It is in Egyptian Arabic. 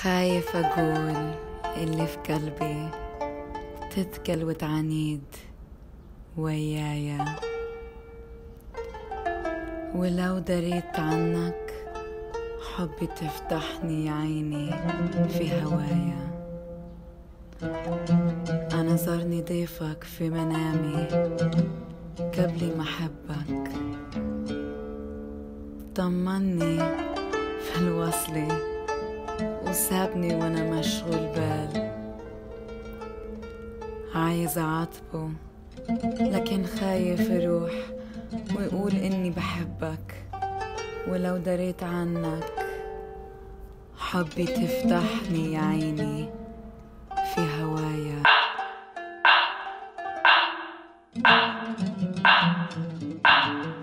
خايف أقول اللي في قلبي تثقل وتعنيد ويايا ولو دريت عنك حبي تفتحني عيني في هوايا أنا زارني ضيفك في منامي قبل ما أحبك طمني في الوصل وسابني وأنا مشغول بال عايز أعاتبه لكن خايف يروح ويقول إني بحبك ولو دريت عنك حبي تفتحني يا عيني في هوايا Ah.